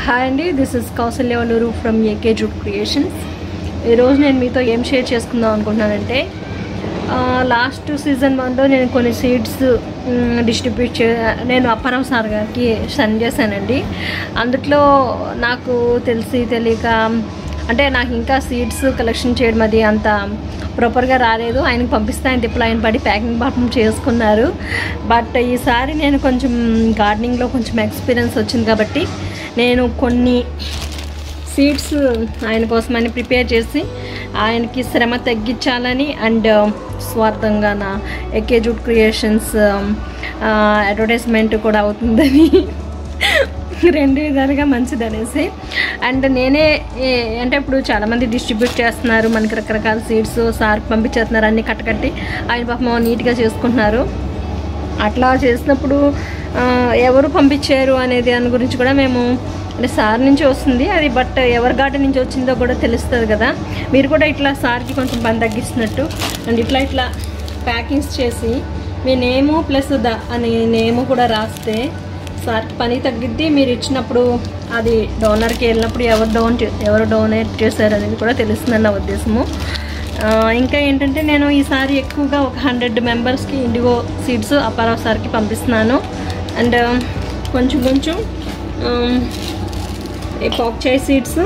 hi అండి this is Kousalya Valluru from AK jute creations ఈరోజు నేను మీతో ఏం షేర్ చేసుకుందాం అనుకుంటున్నానంటే లాస్ట్ సీజన్ వన్లో నేను కొన్ని సీడ్స్ డిస్ట్రిబ్యూట్ చే నేను అప్పారావు సార్ గారికి సెండ్ చేశానండి అందుట్లో నాకు తెలిసి తెలియక అంటే నాకు ఇంకా సీడ్స్ కలెక్షన్ చేయడం అది అంత ప్రాపర్గా రాలేదు ఆయనకి పంపిస్తే ఆయన తిప్పలు ఆయన పడి ప్యాకింగ్ పాపం చేసుకున్నారు బట్ ఈసారి నేను కొంచెం గార్డెనింగ్లో కొంచెం ఎక్స్పీరియన్స్ వచ్చింది కాబట్టి నేను కొన్ని సీడ్స్ ఆయన కోసమని ప్రిపేర్ చేసి ఆయనకి శ్రమ తగ్గించాలని అండ్ స్వార్థంగా నా ఎకే జూట్ క్రియేషన్స్ అడ్వర్టైజ్మెంట్ కూడా అవుతుందని రెండు విధాలుగా మంచిది అనేసి అండ్ నేనే ఏ- అంటే ఇప్పుడు చాలామంది డిస్ట్రిబ్యూట్ చేస్తున్నారు మనకి రకరకాల సీడ్స్ సార్ పంపించేస్తున్నారు అన్ని కట్టకట్టి ఆయన పాపం నీట్గా చేసుకుంటున్నారు అట్లా చేసినప్పుడు ఆ, ఎవరు పంపించారు అనేది దాని గురించి కూడా మేము అంటే సార్ నుంచి వస్తుంది అది బట్ ఎవరి గార్డెన్ నుంచి వచ్చిందో కూడా తెలుస్తుంది కదా మీరు కూడా ఇట్లా సార్కి కొంచెం పని తగ్గిస్తున్నట్టు అండ్ ఇట్లా ఇట్లా ప్యాకింగ్స్ చేసి మీ నేము ప్లస్ ద అని నేము కూడా రాస్తే సార్కి పని తగ్గిద్ది మీరు ఇచ్చినప్పుడు అది డోనర్కి వెళ్ళినప్పుడు ఎవరు డోన్ చే- ఎవరు డొనేట్ చేశారు అనేది కూడా తెలుస్తుందని నా ఉద్దేశము ఆ, ఇంకా ఏంటంటే నేను ఈసారి ఎక్కువగా ఒక హండ్రెడ్ మెంబర్స్కి ఇండిగో సీడ్స్ అప్పారావు సార్కి పంపిస్తున్నాను అండ్ కొంచెం కొంచెం ఆమ్, ఈ పాక్చాయ్ సీడ్స్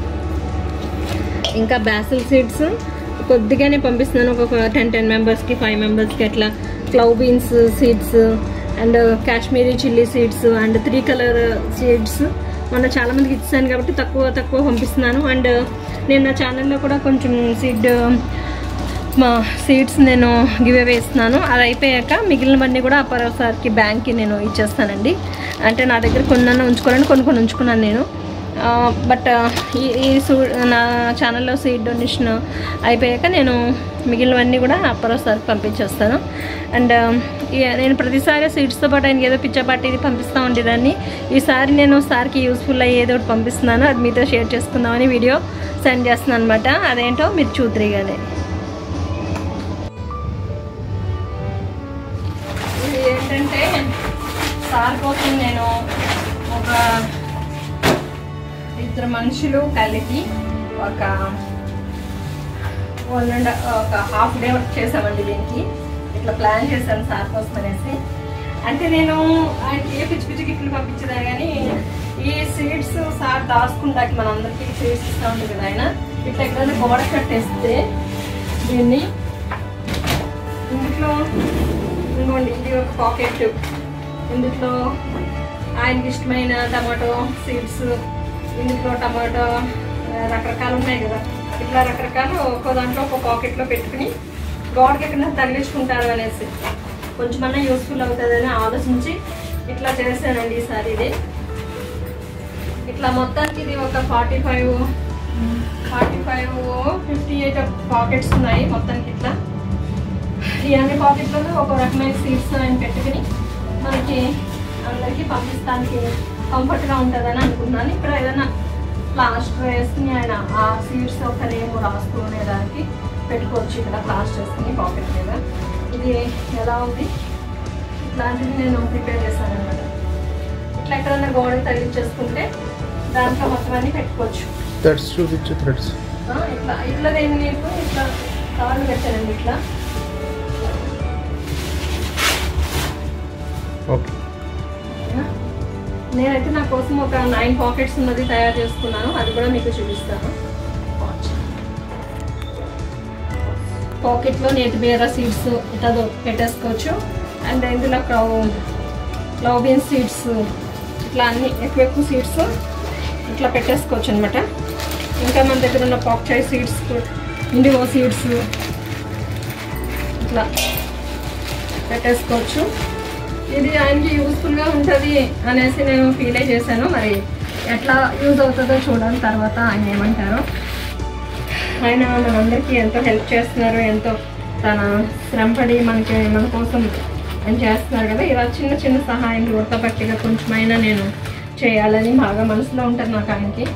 ఇంకా బ్యాసిల్ సీడ్స్ కొద్దిగానే పంపిస్తున్నాను ఒక టెన్ టెన్ మెంబర్స్కి ఫైవ్ మెంబర్స్కి అట్లా క్లౌ beans seeds and Kashmiri chilli seeds and three colour seeds మొన్న చాలా మందికి ఇచ్చాను కాబట్టి తక్కువ తక్కువ పంపిస్తున్నాను అండ్ నేను నా ఛానల్లో కూడా కొంచెం సీడ్ మా సీడ్స్ నేను గివ్ అవే ఇస్తున్నాను అది అయిపోయాక మిగిలినవన్నీ కూడా అప్పారావు సార్కి బ్యాంక్కి నేను ఇచ్చేస్తానండి అంటే నా దగ్గర కొన్ని ఉంచుకోవాలని కొన్ని కొన్ని ఉంచుకున్నాను నేను బట్ ఈ ఈ సూ నా ఛానల్లో సీడ్ డొనేషన్ అయిపోయాక నేను మిగిలినవన్నీ కూడా అప్పారావు సార్కి పంపించేస్తాను అండ్ నేను ప్రతిసారి సీడ్స్తో పాటు ఆయనకి ఏదో పిచ్చపాటి ఇది పంపిస్తూ ఉండేదాన్ని ఈసారి నేను సార్కి యూస్ఫుల్ అయ్యి ఏదో ఒకటి పంపిస్తున్నాను అది మీతో షేర్ చేసుకుందామని వీడియో సెండ్ చేస్తున్నాను అనమాట అదేంటో మీరు చూద్దరిగానే ఇది ఏంటంటే సార్ కోసం నేను ఒక ఇద్దరు మనుషులు కలిపి ఒక వన్ అండ్ ఒక హాఫ్ డే వర్క్ చేసామండి దీనికి ఇట్లా ప్లాన్ చేశాను సార్ కోసం అనేసి అంటే నేను ఆయనకి ఏ పిచ్చి పిచ్చి గిఫ్ట్లు పంపించదా కానీ ఈ సీడ్స్ సార్ దాచుకుంటాకి మన అందరికీ సీడ్స్ ఇస్తూ ఉంటుంది కదా ఆయన ఇట్లా ఎక్కడైనా గోడ కట్టేస్తే దీన్ని ఇందులో ఇంకోండి ఇది ఒక పాకెట్ ఇందులో ఆయనకి ఇష్టమైన టమాటో సీడ్స్ ఇందులో టమాటో ఆ, రకరకాలు ఉన్నాయి కదా ఇట్లా రకరకాలు ఒక్కో దాంట్లో ఒక పాకెట్లో పెట్టుకుని గోడకి ఎక్కడ తగిలించుకుంటారు అనేసి కొంచెమన్నా యూస్ఫుల్ అవుతుందని ఆలోచించి ఇట్లా చేశానండి ఈసారి ఇది ఇట్లా మొత్తానికి ఇది ఒక forty five forty five fifty eight pockets ఉన్నాయి మొత్తానికి ఇట్లా ఈ అన్ని పాకెట్లలో ఒక రకమైన సీడ్స్ అని పెట్టుకుని మనకి అందరికీ పంపిస్తానికి కంఫర్ట్గా ఉంటుందని అనుకున్నాను ఇక్కడ ఏదైనా ప్లాస్టర్ వేసుకుని ఆయన ఆ సీడ్స్ ఒక నేమ్ రాసుకునే దానికి పెట్టుకోవచ్చు ఇక్కడ ప్లాస్టర్ వేసుకుని పాకెట్ మీద ఇది ఎలా ఉంది ఇట్లాంటిది నేను ప్రిపేర్ చేశాను అనమాట ఇట్లా ఎక్కడన్నా గోడకి తగిలించేసుకుంటే దాంట్లో మొత్తం అన్ని పెట్టుకోవచ్చు థ్రెడ్స్ చూపించు థ్రెడ్స్ ఆ, ఇట్లా ఇట్లా నేను నీకు ఇట్లా తాళ్ళు పెట్టానండి ఇట్లా ఓకే నేనైతే నా కోసం ఒక నైన్ పాకెట్స్ ఉన్నది తయారు చేసుకున్నాను అది కూడా మీకు చూపిస్తాను పాకెట్లో నేతి బీర సీడ్స్ ఇట్లా దొ- పెట్టేసుకోవచ్చు అండ్ ఇందులో క్లౌ క్లౌ బీన్ సీడ్స్ ఇట్లా అన్ని ఎక్కువ ఎక్కువ సీడ్స్ ఇట్లా పెట్టేసుకోవచ్చు అనమాట ఇంకా మన దగ్గర ఉన్న పాక్చాయ్ సీడ్స్ ఇండిగో సీడ్స్ ఇట్లా పెట్టేసుకోవచ్చు ఇది ఆయనకి యూస్ఫుల్గా ఉంటుంది అనేసి నేను ఫీల్ అయి చేశాను మరి ఎట్లా యూజ్ అవుతుందో చూడాలి తర్వాత ఆయన ఏమంటారో ఆయన మనందరికీ ఎంతో హెల్ప్ చేస్తున్నారు ఎంతో తన శ్రమపడి మనకి మన కోసం ఆయన చేస్తున్నారు కదా ఇలా చిన్న చిన్న సహాయం వృత్తపట్టిగా కొంచెమైనా నేను చేయాలని బాగా మనసులో ఉంటుంది నాకు ఆయనకి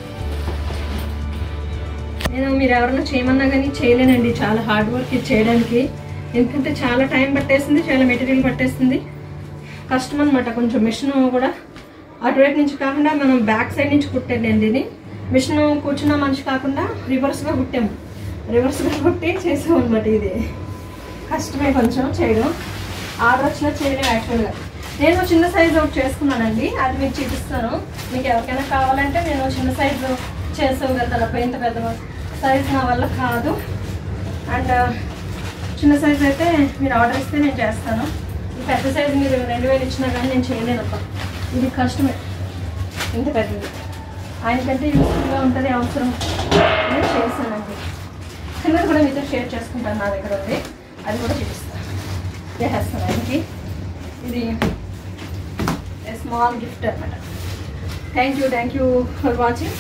నేను మీరు ఎవరైనా చేయమన్నా కానీ చేయలేనండి చాలా హార్డ్ వర్క్ ఇది చేయడానికి ఎందుకంటే చాలా టైం పట్టేసింది చాలా మెటీరియల్ పట్టేసింది కష్టం అనమాట కొంచెం మిషన్ కూడా అటువైపు నుంచి కాకుండా మనం బ్యాక్ సైడ్ నుంచి కుట్టానండి ఇది మిషన్ కూర్చున్న మనిషి కాకుండా రివర్స్గా కుట్టాము రివర్స్గా కుట్టి చేసాం అనమాట ఇది కష్టమే కొంచెం చేయడం ఆర్డర్ వచ్చినా చేయడం యాక్చువల్గా నేను చిన్న సైజు ఒకటి చేసుకున్నానండి అది మీకు చూపిస్తాను మీకు ఎవరికైనా కావాలంటే నేను చిన్న సైజు చేసుకోగలుగుతాను అప్పుడు ఇంత పెద్ద సైజు నా వల్ల కాదు అండ్ చిన్న సైజు అయితే మీరు ఆర్డర్ ఇస్తే నేను చేస్తాను ఈ పెద్ద సైజు మీరు రెండు వేలు ఇచ్చినా కానీ నేను చేయలేనప్ప ఇది కష్టమే ఇంత పెద్దది ఆయనకంటే యూస్ఫుల్గా ఉంటుంది అవసరం నేను చేస్తానండి చిన్నది కూడా మీతో షేర్ చేసుకుంటాను నా దగ్గర ఉంది అది కూడా చూపిస్తాను చేసేస్తాను ఆయనకి ఇది స్మాల్ గిఫ్ట్ అనమాట thank you thank you for watching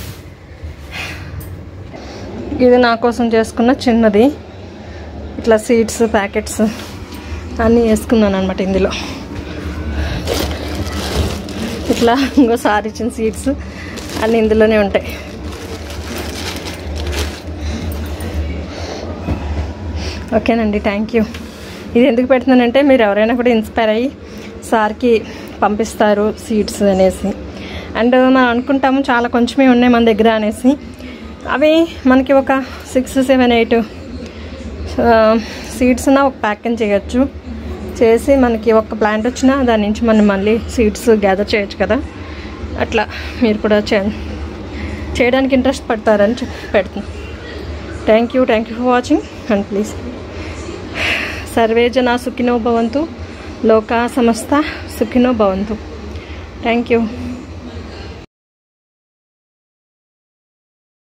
ఇది నా కోసం చేసుకున్న చిన్నది ఇట్లా సీడ్స్ ప్యాకెట్స్ అన్నీ వేసుకున్నాను అనమాట ఇందులో ఇట్లా ఇంకోసారి ఇచ్చిన సీడ్స్ అన్నీ ఇందులోనే ఉంటాయి ఓకేనండి థ్యాంక్ యూ ఇది ఎందుకు పెడుతున్నానంటే మీరు ఎవరైనా కూడా ఇన్స్పైర్ అయ్యి సార్కి పంపిస్తారు సీడ్స్ అనేసి అండ్ మనం అనుకుంటాము చాలా కొంచెమే ఉన్నాయి మన దగ్గర అనేసి అవి మనకి ఒక సిక్స్ సెవెన్ ఎయిట్ సీడ్స్ ఒక ప్యాకింగ్ చేయొచ్చు చేసి మనకి ఒక ప్లాంట్ వచ్చినా దాని నుంచి మనం మళ్ళీ సీడ్స్ గ్యాదర్ చేయొచ్చు కదా అట్లా మీరు కూడా చే చేయడానికి ఇంట్రెస్ట్ పడతారని చెప్ పెడుతున్నాను thank you thank you for watching and please సర్వే జనా సుఖినో భవంతు లోకా సమస్త సుఖినో భవంతు థ్యాంక్ యూ